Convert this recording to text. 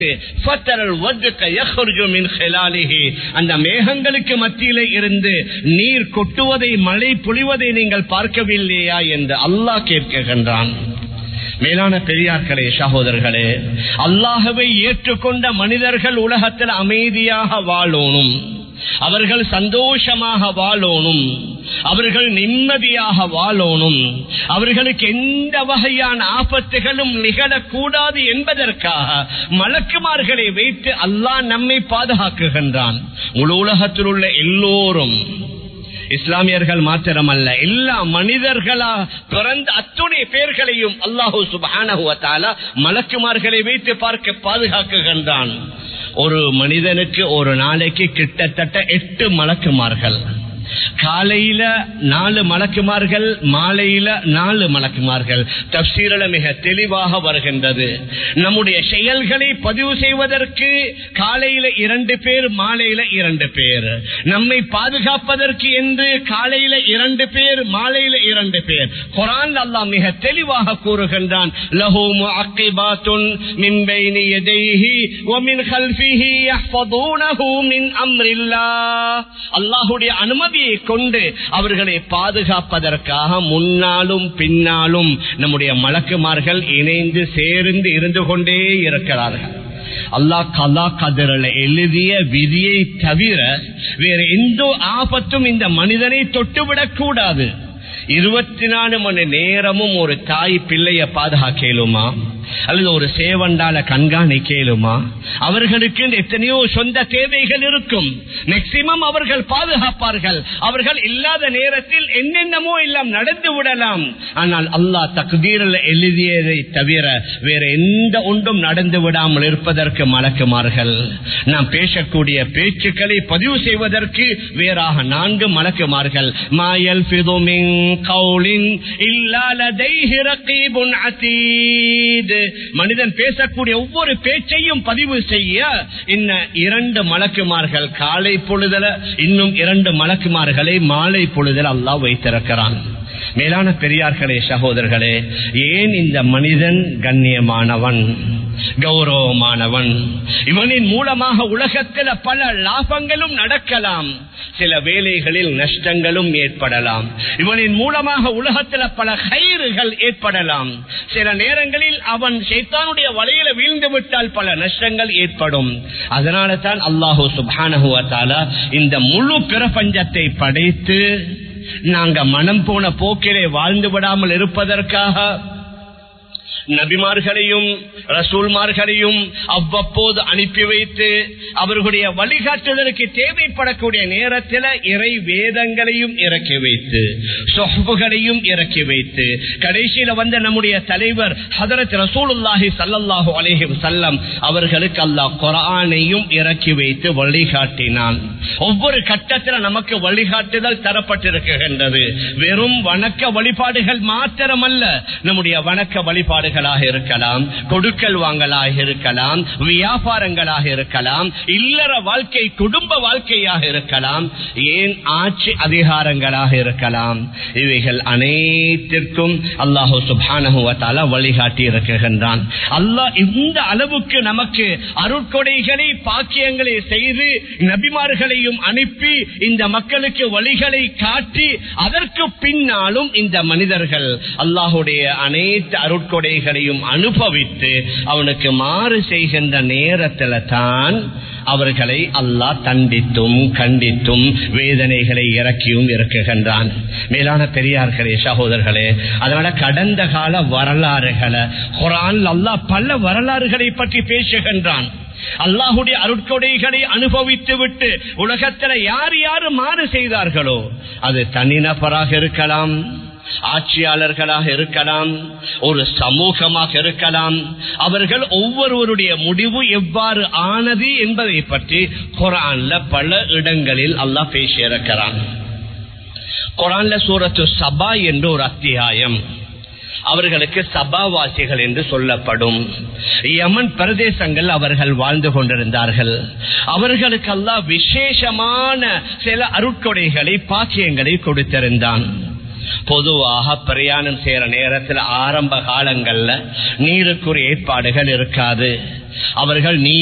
அந்த மேகங்களுக்கு மத்தியிலே இருந்து நீர் கொட்டுவதை மழை பொழிவதை நீங்கள் பார்க்கவில்லையா என்று அல்லாஹ் கேட்கின்றான் மேலான பெரியார்களே சகோதரர்களே அல்லாஹவை ஏற்றுக்கொண்ட மனிதர்கள் உலகத்தில் அமைதியாக வாழணும் அவர்கள் சந்தோஷமாக வாழணும் அவர்கள் நிம்மதியாக வாழணும் அவர்களுக்கு எந்த வகையான ஆபத்துகளும் நிகழக்கூடாது என்பதற்காக மலக்குமார்களை வைத்து அல்லாஹ் நம்மை பாதுகாக்குகின்றான் முழு உலகத்தில் உள்ள எல்லோரும் இஸ்லாமியர்கள் மாத்திரமல்ல எல்லா மனிதர்களா பிறந்த அத்துணை பேர்களையும் அல்லாஹூ சுபான மலக்குமார்களை வைத்து பார்க்க பாதுகாக்குகின்றான் ஒரு மனிதனுக்கு ஒரு நாளைக்கு கிட்டத்தட்ட எட்டு மலக்குமார்கள் காலையில நாலு மலக்குமார்கள் மாலையில நாலு மலக்குமார்கள் தப்சீரில மிக தெளிவாக வருகின்றது நம்முடைய செயல்களை பதிவு செய்வதற்கு காலையில இரண்டு பேர் மாலையில இரண்டு பேர் நம்மை பாதுகாப்பதற்கு என்று காலையில இரண்டு பேர் மாலையில இரண்டு பேர் குரான் அல்லாஹ் மிக தெளிவாக கூறுகின்றான் லஹு முஅக்கிபாத்துன் மின் பைனி யதைஹி வ மின் கல்ஃபிஹி யஹ்ஃபதூனஹு மின் அம்ரில்லாஹ் அல்லாஹ்வுடைய அனுமதியை கொண்டு அவர்களை பாதுகாப்பதற்காக முன்னாலும் பின்னாலும் நம்முடைய மலக்குமார்கள் இணைந்து சேர்ந்து இருந்து கொண்டே இருக்கிறார்கள் அல்லாஹ் கலா கதிரல எழுதிய விதியை தவிர வேற எந்த ஆபத்தும் இந்த மனிதனை தொட்டுவிடக் கூடாது இருபத்தி நாலு மணி நேரமும் ஒரு தாய் பிள்ளைய பாதுகாக்கலுமா அல்லது ஒரு சேவண்டால கண்காணிக்கலுமா அவர்களுக்கு எத்தனையோ சொந்த தேவைகள் இருக்கும் மேக்சிமம் அவர்கள் பாதுகாப்பார்கள் அவர்கள் இல்லாத நேரத்தில் என்னென்னமோ எல்லாம் நடந்து விடலாம் ஆனால் அல்லாஹ் தகுதீரில் எழுதியதை தவிர வேற எந்த ஒன்றும் நடந்து விடாமல் இருப்பதற்கு மலக்குமார்கள் நாம் பேசக்கூடிய பேச்சுக்களை பதிவு செய்வதற்கு வேறாக நான்கு மலக்குமார்கள் மாயல் பிதுமின் கவுலின் இல்லாலதைஹி ரகீபுன் அதீத் மனிதன் பேசக்கூடிய ஒவ்வொரு பேச்சையும் பதிவு செய்ய இன்ன இரண்டு மலக்குமார்கள் காலை பொழுதல இன்னும் இரண்டு மலக்குமார்களை மாலை பொழுதல் அல்லாஹ் வைத்திருக்கிறான் மேலான பெரியார்களே சகோதரர்களே ஏன் இந்த மனிதன் கண்ணியமானவன் கௌரவமானவன் இவனின் மூலமாக உலகத்தில் பல லாபங்களும் நடக்கலாம் சில வேலைகளில் நஷ்டங்களும் ஏற்படலாம் இவனின் மூலமாக உலகத்தில் பல கயிறுகள் ஏற்படலாம் சில நேரங்களில் அவன் சைத்தானுடைய வலையில வீழ்ந்து விட்டால் பல நஷ்டங்கள் ஏற்படும் அதனால தான் அல்லாஹூ சுபானகுவத்தால இந்த முழு பிரபஞ்சத்தை படைத்து நாங்க மனம் போன போக்கிலே வாழ்ந்து விடாமல் இருப்பதற்காக நபிமார்களையும் ரசூல்மார்களையும் அவ்வப்போது அனுப்பி வைத்து அவர்களுடைய வழிகாட்டுதலுக்கு தேவைப்படக்கூடிய நேரத்தில் இறை வேதங்களையும் இறக்கி வைத்து சொஹ்புகளையும் இறக்கி வைத்து கடைசியில வந்த நம்முடைய தலைவர் ஹதரத் ரசூலுல்லாஹி சல்லல்லாஹு அலைஹி வஸல்லம் அவர்களுக்கு அல்லாஹ் குர்ஆனையும் இறக்கி வைத்து வழிகாட்டினான் ஒவ்வொரு கட்டத்தில் நமக்கு வழிகாட்டுதல் தரப்பட்டிருக்கின்றது வெறும் வணக்க வழிபாடுகள் மாத்திரமல்ல நம்முடைய வணக்க வழிபாடுகளாக இருக்கலாம் கொடுக்கல் வாங்கலாக இருக்கலாம் வியாபாரங்களாக இருக்கலாம் இல்லற வாழ்க்கை குடும்ப வாழ்க்கையாக இருக்கலாம் ஏன் ஆட்சி அதிகாரங்களாக இருக்கலாம் இவைகள் அனைத்திற்கும் அல்லாஹு சுபானகுவத்தால வழிகாட்டி இருக்குகின்றான் அல்லாஹ் இந்த அளவுக்கு நமக்கு அருட்கொடைகளை பாக்கியங்களை செய்து நபிமார்களையும் அனுப்பி இந்த மக்களுக்கு வழிகளை காட்டி அதற்கு பின்னாலும் இந்த மனிதர்கள் அல்லாஹுடைய அனைத்து அருட்கொடைகளையும் அனுபவித்து அவனுக்கு மாறு செய்கின்ற நேரத்தில் தான் அவர்களை அல்லாஹ் தண்டித்தும் கண்டித்தும் வேதனைகளை இறக்கியும் இருக்குகின்றான் மேலான பெரியார்களே சகோதரர்களே அதனால கடந்த கால வரலாறுகளை குரான் அல்லாஹ் பல வரலாறுகளை பற்றி பேசுகின்றான் அல்லாஹுடைய அருட்கொடைகளை அனுபவித்து விட்டு உலகத்தில் யார் யாரு மாறு செய்தார்களோ அது தனிநபராக இருக்கலாம் ஆட்சியாளர்களாக இருக்கலாம் ஒரு சமூகமாக இருக்கலாம் அவர்கள் ஒவ்வொருவருடைய முடிவு எவ்வாறு ஆனது என்பதை பற்றி குரான்ல பல இடங்களில் அல்லாஹ் பேசியிருக்கிறான் குரான்ல சூரத்து சபா என்ற ஒரு அத்தியாயம் அவர்களுக்கு சபாவாசிகள் என்று சொல்லப்படும் யமன் பிரதேசங்கள் அவர்கள் வாழ்ந்து கொண்டிருந்தார்கள் அவர்களுக்கெல்லாம் விசேஷமான சில அருட்கொடைகளை பாக்கியங்களை கொடுத்திருந்தான் பொதுவாக பிரயாணம் செய்யற நேரத்தில் ஆரம்ப காலங்கள்ல நீருக்குரிய ஏற்பாடுகள் இருக்காது அவர்கள் நீ